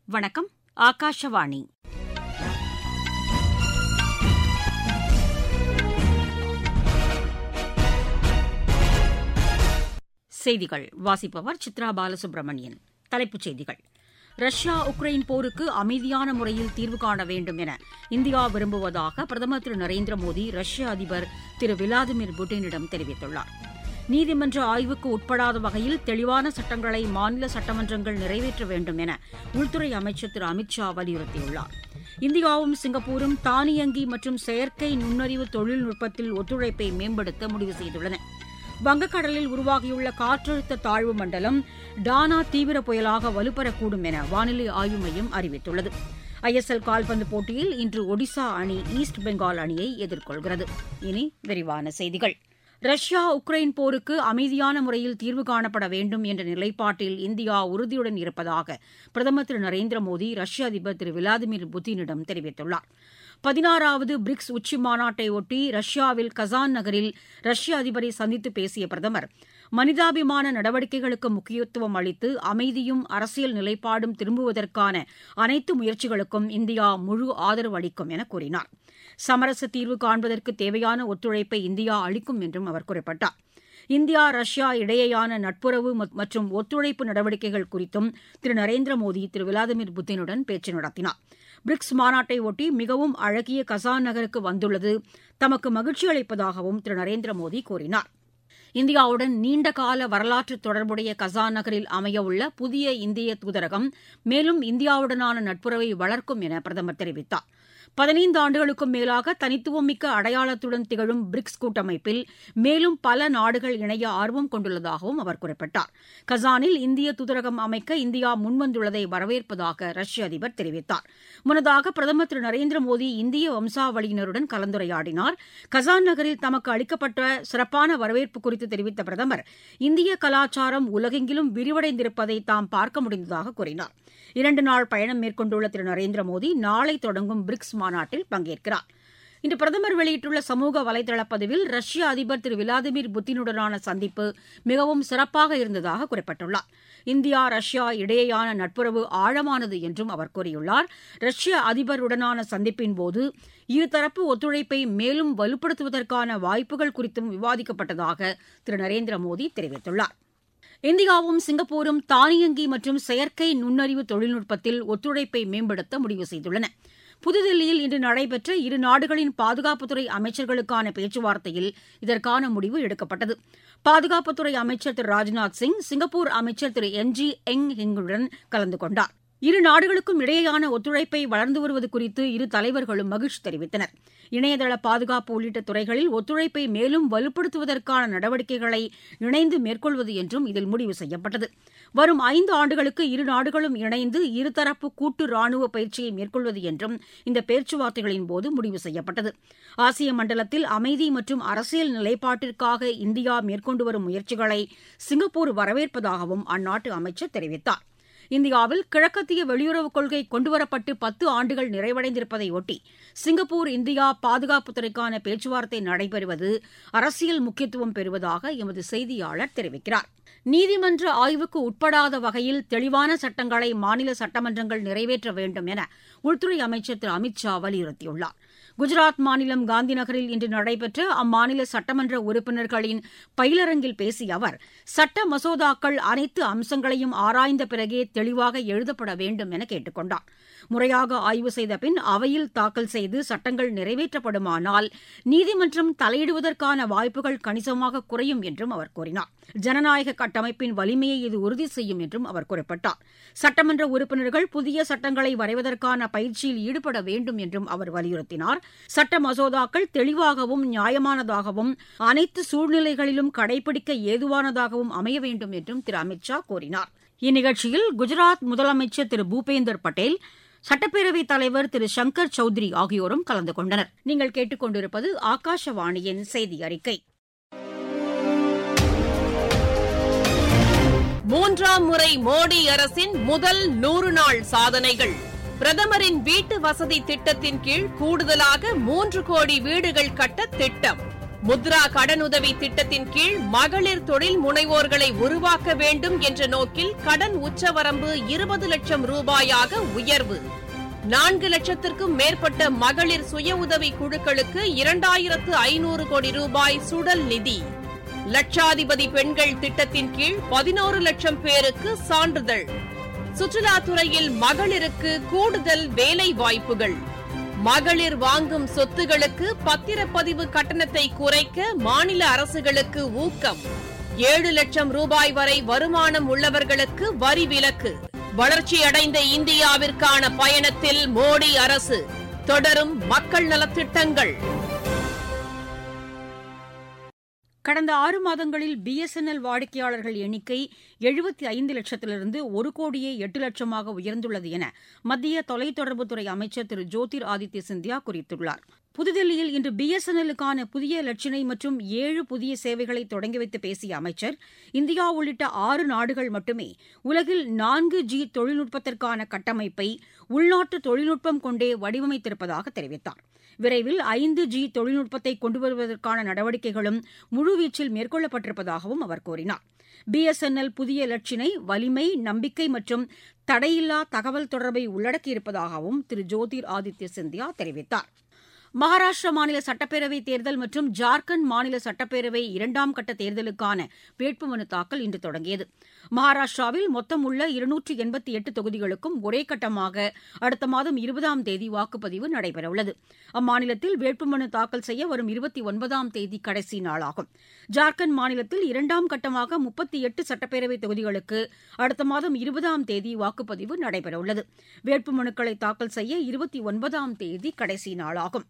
வணக்கம் ஆகாஷவாணி செய்திகள் வாசிப்பவர் சித்ரா பாலசுப்ரமணியன் தலைப்புச் செய்திகள் ரஷ்யா உக்ரைன் போருக்கு அமைதியான முறையில் தீர்வு காண வேண்டும் என இந்தியா விரும்புவதாக பிரதமர் திரு நரேந்திர மோடி ரஷ்ய அதிபர் திரு விளாடிமிர் புட்டினிடம் தெரிவித்துள்ளார் நீதிமன்ற ஆய்வுக்கு உட்படாத வகையில் தெளிவான சட்டங்களை மாநில சட்டமன்றங்கள் நிறைவேற்ற வேண்டும் என உள்துறை அமைச்சர் திரு அமித் ஷா வலியுறுத்தியுள்ளார் இந்தியாவும் சிங்கப்பூரும் தானியங்கி மற்றும் செயற்கை நுண்ணறிவு தொழில்நுட்பத்தில் ஒத்துழைப்பை மேம்படுத்த முடிவு செய்துள்ளன வங்கக்கடலில் உருவாகியுள்ள காற்றழுத்த தாழ்வு மண்டலம் டானா தீவிர புயலாக வலுப்பெறக்கூடும் என வானிலை ஆய்வு மையம் அறிவித்துள்ளது ஐஎஸ்எல் கால்பந்து போட்டியில் இன்று ஒடிசா அணி ஈஸ்ட் பெங்கால் அணியை எதிர்கொள்கிறது இனி விரிவான செய்திகள் ரஷ்யா உக்ரைன் போருக்கு அமைதியான முறையில் தீர்வு காணப்பட வேண்டும் என்ற நிலைப்பாட்டில் இந்தியா உறுதியுடன் இருப்பதாக பிரதமர் திரு நரேந்திர மோடி ரஷ்ய அதிபர் திரு விளாடிமிர் புட்டினிடம் தெரிவித்துள்ளார் பதினாறாவது பிரிக்ஸ் உச்சி மாநாட்டையொட்டி ரஷ்யாவில் கசான் நகரில் ரஷ்ய அதிபரை சந்தித்து பேசிய பிரதமர் மனிதாபிமான நடவடிக்கைகளுக்கு முக்கியத்துவம் அளித்து அமைதியும் அரசியல் நிலைப்பாடும் திரும்புவதற்கான அனைத்து முயற்சிகளுக்கும் இந்தியா முழு ஆதரவு அளிக்கும் என கூறினார் சமரச தீர்வு காண்பதற்கு தேவையான ஒத்துழைப்பை இந்தியா அளிக்கும் என்றும் அவர் குறிப்பிட்டார் இந்தியா ரஷ்யா இடையேயான நட்புறவு மற்றும் ஒத்துழைப்பு நடவடிக்கைகள் குறித்தும் திரு நரேந்திர மோடி திரு விளாடிமிர் புட்டினுடன் பேச்சு நடத்தினார் பிரிக்ஸ் மாநாட்டை ஒட்டி மிகவும் அழகிய கசான் நகருக்கு வந்துள்ளது தமக்கு மகிழ்ச்சி அளிப்பதாகவும் திரு நரேந்திர மோடி கூறினார் இந்தியாவுடன் நீண்டகால வரலாற்று தொடர்புடைய கசான் நகரில் அமையவுள்ள புதிய இந்திய தூதரகம் மேலும் இந்தியாவுடனான நட்புறவை வளர்க்கும் என பிரதமர் தெரிவித்தார் பதினைந்து ஆண்டுகளுக்கும் மேலாக தனித்துவமிக்க அடையாளத்துடன் திகழும் பிரிக்ஸ் கூட்டமைப்பில் மேலும் பல நாடுகள் இணைய ஆர்வம் கொண்டுள்ளதாகவும் அவர் குறிப்பிட்டார் கசானில் இந்திய தூதரகம் அமைக்க இந்தியா முன்வந்துள்ளதை வரவேற்பதாக ரஷ்ய அதிபர் தெரிவித்தார் முன்னதாக பிரதமர் திரு நரேந்திர மோடி இந்திய வம்சாவளியினருடன் கலந்துரையாடினார் கசான் நகரில் தமக்கு அளிக்கப்பட்ட சிறப்பான வரவேற்பு குறித்து தெரிவித்த பிரதமர் இந்திய கலாச்சாரம் உலகெங்கிலும் விரிவடைந்திருப்பதை தாம் பார்க்க முடிந்ததாக கூறினார் இரண்டு நாள் பயணம் மேற்கொண்டுள்ள திரு நரேந்திர மோடி நாளை தொடங்கும் பிரிக்ஸ் மாநாட்டில் பங்கேற்கிறார் இன்று பிரதமர் வெளியிட்டுள்ள சமூக வலைதள பதிவில் ரஷ்ய அதிபர் திரு விளாடிமிர் புட்டினுடனான சந்திப்பு மிகவும் சிறப்பாக இருந்ததாக குறிப்பிட்டுள்ளார் இந்தியா ரஷ்யா இடையேயான நட்புறவு ஆழமானது என்றும் அவர் கூறியுள்ளார் ரஷ்ய அதிபருடனான சந்திப்பின்போது இருதரப்பு ஒத்துழைப்பை மேலும் வலுப்படுத்துவதற்கான வாய்ப்புகள் குறித்தும் விவாதிக்கப்பட்டதாக திரு நரேந்திர மோடி தெரிவித்துள்ளார் இந்தியாவும் சிங்கப்பூரும் தானியங்கி மற்றும் செயற்கை நுண்ணறிவு தொழில்நுட்பத்தில் ஒத்துழைப்பை மேம்படுத்த முடிவு செய்துள்ளன புதுதில்லியில் இன்று நடைபெற்ற இரு நாடுகளின் பாதுகாப்புத்துறை அமைச்சர்களுக்கான பேச்சுவார்த்தையில் இதற்கான முடிவு எடுக்கப்பட்டது பாதுகாப்புத்துறை அமைச்சர் திரு ராஜ்நாத் சிங் சிங்கப்பூர் அமைச்சர் திரு என் ஜி எங் ஹிங்குடன் கலந்து கொண்டார் இரு நாடுகளுக்கும் இடையேயான ஒத்துழைப்பை வளர்ந்து வருவது குறித்து இரு தலைவர்களும் மகிழ்ச்சி தெரிவித்தனர் இணையதள பாதுகாப்பு உள்ளிட்ட துறைகளில் ஒத்துழைப்பை மேலும் வலுப்படுத்துவதற்கான நடவடிக்கைகளை இணைந்து மேற்கொள்வது என்றும் இதில் முடிவு செய்யப்பட்டது வரும் ஐந்து ஆண்டுகளுக்கு இரு நாடுகளும் இணைந்து இருதரப்பு கூட்டு ராணுவ பயிற்சியை மேற்கொள்வது என்றும் இந்த பேச்சுவார்த்தைகளின் போது முடிவு செய்யப்பட்டது ஆசிய மண்டலத்தில் அமைதி மற்றும் அரசியல் நிலைப்பாட்டிற்காக இந்தியா மேற்கொண்டு வரும் முயற்சிகளை சிங்கப்பூர் வரவேற்பதாகவும் அந்நாட்டு அமைச்சர் தெரிவித்தார் இந்தியாவில் கிழக்கத்திய வெளியுறவுக் கொள்கை கொண்டுவரப்பட்டு பத்து ஆண்டுகள் நிறைவடைந்திருப்பதையொட்டி சிங்கப்பூர் இந்தியா பாதுகாப்புத்துறைக்கான பேச்சுவார்த்தை நடைபெறுவது அரசியல் முக்கியத்துவம் பெறுவதாக எமது செய்தியாளர் தெரிவிக்கிறார் நீதிமன்ற ஆய்வுக்கு உட்படாத வகையில் தெளிவான சட்டங்களை மாநில சட்டமன்றங்கள் நிறைவேற்ற வேண்டும் என உள்துறை அமைச்சர் திரு அமித் ஷா வலியுறுத்தியுள்ளார் குஜராத் மாநிலம் காந்திநகரில் இன்று நடைபெற்ற அம்மாநில சட்டமன்ற உறுப்பினர்களின் பயிலரங்கில் பேசிய அவர் சட்ட மசோதாக்கள் அனைத்து அம்சங்களையும் ஆராய்ந்த பிறகே தெளிவாக எழுதப்பட வேண்டும் என கேட்டுக் கொண்டார் முறையாக ஆய்வு செய்த பின் அவையில் தாக்கல் செய்து சட்டங்கள் நிறைவேற்றப்படுமானால் நீதிமன்றம் தலையிடுவதற்கான வாய்ப்புகள் கணிசமாக குறையும் என்றும் அவர் கூறினார் ஜனநாயக கட்டமைப்பின் வலிமையை இது உறுதி செய்யும் என்றும் அவர் குறிப்பிட்டார் சட்டமன்ற உறுப்பினர்கள் புதிய சட்டங்களை வரைவதற்கான பயிற்சியில் ஈடுபட வேண்டும் என்றும் அவர் வலியுறுத்தினார் சட்ட மசோதாக்கள் தெளிவாகவும் நியாயமானதாகவும் அனைத்து சூழ்நிலைகளிலும் கடைபிடிக்க ஏதுவானதாகவும் அமைய வேண்டும் என்றும் திரு அமித் ஷா கூறினார் இந்நிகழ்ச்சியில் குஜராத் முதலமைச்சர் திரு பூபேந்தர் பட்டேல் சட்டப்பேரவைத் தலைவர் திரு சங்கர் சௌத்ரி ஆகியோரும் கலந்து கொண்டனர் நீங்கள் கேட்டுக்கொண்டிருப்பது ஆகாஷவாணியின் செய்தி அறிக்கை மூன்றாம் முறை மோடி அரசின் முதல் நூறு நாள் சாதனைகள் பிரதமரின் வீட்டு வசதி திட்டத்தின் கீழ் கூடுதலாக மூன்று கோடி வீடுகள் கட்ட திட்டம் முத்ரா கடனுதவி திட்டத்தின் கீழ் மகளிர் தொழில் முனைவோர்களை உருவாக்க வேண்டும் என்ற நோக்கில் கடன் உச்சவரம்பு இருபது லட்சம் ரூபாயாக உயர்வு நான்கு லட்சத்திற்கும் மேற்பட்ட மகளிர் சுய உதவி குழுக்களுக்கு இரண்டாயிரத்து ஐநூறு கோடி ரூபாய் சுடல் நிதி லட்சாதிபதி பெண்கள் திட்டத்தின் கீழ் பதினோரு லட்சம் பேருக்கு சான்றிதழ் சுற்றுலாத்துறையில் மகளிருக்கு கூடுதல் வேலை வாய்ப்புகள் மகளிர் வாங்கும் சொத்துகளுக்கு பத்திரப்பதிவு கட்டணத்தை குறைக்க மாநில அரசுகளுக்கு ஊக்கம் ஏழு லட்சம் ரூபாய் வரை வருமானம் உள்ளவர்களுக்கு வரி விலக்கு வளர்ச்சியடைந்த இந்தியாவிற்கான பயணத்தில் மோடி அரசு தொடரும் மக்கள் நலத்திட்டங்கள் கடந்த ஆறு மாதங்களில் பிஎஸ்என்எல் வாடிக்கையாளர்கள் எண்ணிக்கை எழுபத்தி ஐந்து லட்சத்திலிருந்து ஒரு கோடியே எட்டு லட்சமாக உயர்ந்துள்ளது என மத்திய தொலைத்தொடர்புத்துறை அமைச்சர் திரு ஜோதிர் ஆதித்ய சிந்தியா கூறியுள்ளார் புதுதில்லியில் இன்று பிஎஸ்என்எல்லுக்கான புதிய லட்சணை மற்றும் ஏழு புதிய சேவைகளை தொடங்கி வைத்து பேசிய அமைச்சர் இந்தியா உள்ளிட்ட ஆறு நாடுகள் மட்டுமே உலகில் நான்கு ஜி தொழில்நுட்பத்திற்கான கட்டமைப்பை உள்நாட்டு தொழில்நுட்பம் கொண்டே வடிவமைத்திருப்பதாக தெரிவித்தார் விரைவில் ஐந்து ஜி தொழில்நுட்பத்தை கொண்டு வருவதற்கான நடவடிக்கைகளும் முழுவீச்சில் மேற்கொள்ளப்பட்டிருப்பதாகவும் அவர் கூறினார் பிஎஸ்என்எல் புதிய லட்சினை வலிமை நம்பிக்கை மற்றும் தடையில்லா தகவல் தொடர்பை உள்ளடக்கியிருப்பதாகவும் திரு ஜோதிர் ஆதித்ய சிந்தியா தெரிவித்தார் மகாராஷ்டிரா மாநில சட்டப்பேரவைத் தேர்தல் மற்றும் ஜார்க்கண்ட் மாநில சட்டப்பேரவை இரண்டாம் கட்ட தேர்தலுக்கான வேட்புமனு தாக்கல் இன்று தொடங்கியது மகாராஷ்டிராவில் மொத்தம் உள்ள இருநூற்று எண்பத்தி எட்டு தொகுதிகளுக்கும் ஒரே கட்டமாக அடுத்த மாதம் இருபதாம் தேதி வாக்குப்பதிவு நடைபெறவுள்ளது அம்மாநிலத்தில் வேட்புமனு தாக்கல் செய்ய வரும் இருபத்தி ஒன்பதாம் தேதி கடைசி நாளாகும் ஜார்க்கண்ட் மாநிலத்தில் இரண்டாம் கட்டமாக முப்பத்தி எட்டு சட்டப்பேரவை தொகுதிகளுக்கு அடுத்த மாதம் இருபதாம் தேதி வாக்குப்பதிவு நடைபெறவுள்ளது வேட்புமனுக்களை தாக்கல் செய்ய இருபத்தி ஒன்பதாம் தேதி கடைசி நாளாகும்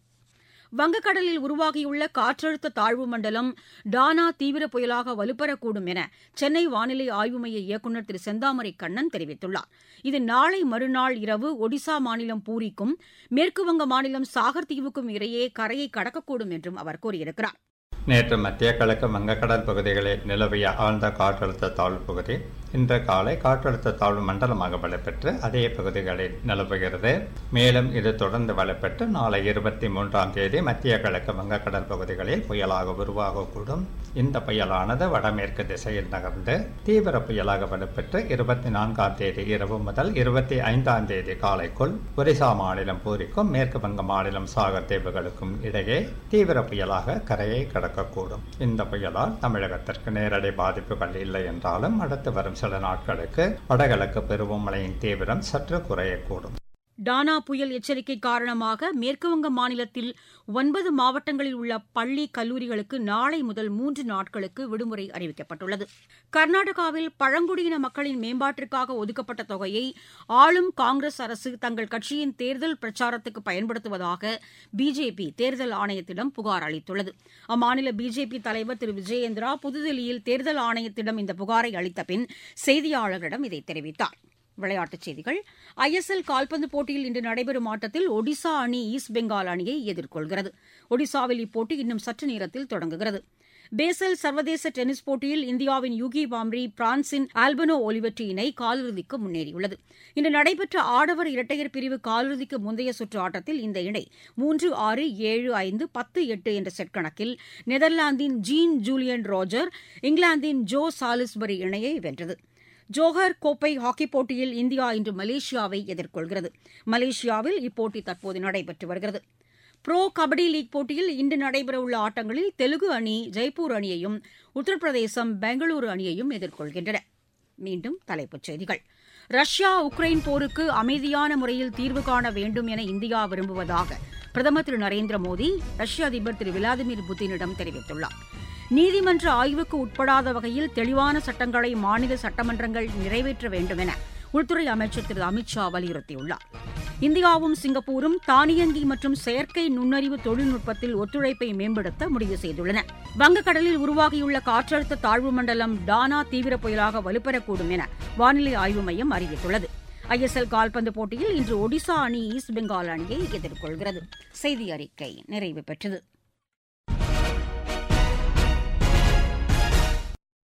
வங்கக்கடலில் உருவாகியுள்ள காற்றழுத்த தாழ்வு மண்டலம் டானா தீவிர புயலாக வலுப்பெறக்கூடும் என சென்னை வானிலை ஆய்வு மைய இயக்குநர் திரு செந்தாமரை கண்ணன் தெரிவித்துள்ளார் இது நாளை மறுநாள் இரவு ஒடிசா மாநிலம் பூரிக்கும் மேற்குவங்க மாநிலம் சாகர் தீவுக்கும் இடையே கரையை கடக்கக்கூடும் என்றும் அவர் கூறியிருக்கிறார் நேற்று மத்திய கிழக்கு வங்கக்கடல் பகுதிகளில் நிலவிய ஆழ்ந்த காற்றழுத்த தாழ்வு பகுதி இன்று காலை காற்றழுத்த தாழ்வு மண்டலமாக வலுப்பெற்று அதே பகுதிகளில் நிலவுகிறது மேலும் இது தொடர்ந்து வலுப்பெற்று நாளை இருபத்தி மூன்றாம் தேதி மத்திய கிழக்கு வங்கக்கடல் பகுதிகளில் புயலாக உருவாகக்கூடும் இந்த புயலானது வடமேற்கு திசையில் நகர்ந்து தீவிர புயலாக வலுப்பெற்று இருபத்தி நான்காம் தேதி இரவு முதல் இருபத்தி ஐந்தாம் தேதி காலைக்குள் ஒரிசா மாநிலம் பூரிக்கும் மேற்கு வங்க மாநிலம் சாகர் தீவுகளுக்கும் இடையே தீவிர புயலாக கரையை கடக்கக்கூடும் இந்த புயலால் தமிழகத்திற்கு நேரடி பாதிப்புகள் இல்லை என்றாலும் அடுத்து வரும் சில நாட்களுக்கு வடகிழக்கு பருவமழையின் தீவிரம் சற்று குறையக்கூடும் டானா புயல் எச்சரிக்கை காரணமாக மேற்குவங்க மாநிலத்தில் ஒன்பது மாவட்டங்களில் உள்ள பள்ளி கல்லூரிகளுக்கு நாளை முதல் மூன்று நாட்களுக்கு விடுமுறை அறிவிக்கப்பட்டுள்ளது கர்நாடகாவில் பழங்குடியின மக்களின் மேம்பாட்டிற்காக ஒதுக்கப்பட்ட தொகையை ஆளும் காங்கிரஸ் அரசு தங்கள் கட்சியின் தேர்தல் பிரச்சாரத்துக்கு பயன்படுத்துவதாக பிஜேபி தேர்தல் ஆணையத்திடம் புகார் அளித்துள்ளது அம்மாநில பிஜேபி தலைவர் திரு விஜயேந்திரா புதுதில்லியில் தேர்தல் ஆணையத்திடம் இந்த புகாரை அளித்த பின் செய்தியாளர்களிடம் இதை தெரிவித்தார் விளையாட்டுச் செய்திகள் ஐஎஸ்எல் கால்பந்து போட்டியில் இன்று நடைபெறும் ஆட்டத்தில் ஒடிசா அணி ஈஸ்ட் பெங்கால் அணியை எதிர்கொள்கிறது ஒடிசாவில் இப்போட்டி இன்னும் சற்று நேரத்தில் தொடங்குகிறது பேசல் சர்வதேச டென்னிஸ் போட்டியில் இந்தியாவின் யூகி பாம்ரி பிரான்சின் ஆல்பனோ ஒலிவெற்றி இணை காலிறுதிக்கு முன்னேறியுள்ளது இன்று நடைபெற்ற ஆடவர் இரட்டையர் பிரிவு காலிறுதிக்கு முந்தைய சுற்று ஆட்டத்தில் இந்த இணை மூன்று ஆறு ஏழு ஐந்து பத்து எட்டு என்ற செட் கணக்கில் நெதர்லாந்தின் ஜீன் ஜூலியன் ரோஜர் இங்கிலாந்தின் ஜோ சாலிஸ்பரி இணையை வென்றது ஜோஹர் கோப்பை ஹாக்கி போட்டியில் இந்தியா இன்று மலேசியாவை எதிர்கொள்கிறது மலேசியாவில் இப்போட்டி தற்போது நடைபெற்று வருகிறது புரோ கபடி லீக் போட்டியில் இன்று நடைபெறவுள்ள ஆட்டங்களில் தெலுங்கு அணி ஜெய்ப்பூர் அணியையும் உத்தரப்பிரதேசம் பெங்களூரு அணியையும் எதிர்கொள்கின்றன மீண்டும் தலைப்புச் செய்திகள் ரஷ்யா உக்ரைன் போருக்கு அமைதியான முறையில் தீர்வு காண வேண்டும் என இந்தியா விரும்புவதாக பிரதமர் திரு நரேந்திர மோடி ரஷ்ய அதிபர் திரு விளாடிமிர் புட்டினிடம் தெரிவித்துள்ளார் நீதிமன்ற ஆய்வுக்கு உட்படாத வகையில் தெளிவான சட்டங்களை மாநில சட்டமன்றங்கள் நிறைவேற்ற வேண்டும் என உள்துறை அமைச்சர் திரு அமித்ஷா வலியுறுத்தியுள்ளார் இந்தியாவும் சிங்கப்பூரும் தானியங்கி மற்றும் செயற்கை நுண்ணறிவு தொழில்நுட்பத்தில் ஒத்துழைப்பை மேம்படுத்த முடிவு செய்துள்ளன வங்கக்கடலில் உருவாகியுள்ள காற்றழுத்த தாழ்வு மண்டலம் டானா தீவிர புயலாக வலுப்பெறக்கூடும் என வானிலை ஆய்வு மையம் அறிவித்துள்ளது ஐஎஸ்எல் கால்பந்து போட்டியில் இன்று ஒடிசா அணி ஈஸ்ட் பெங்கால் அணியை எதிர்கொள்கிறது செய்தி அறிக்கை நிறைவு பெற்றது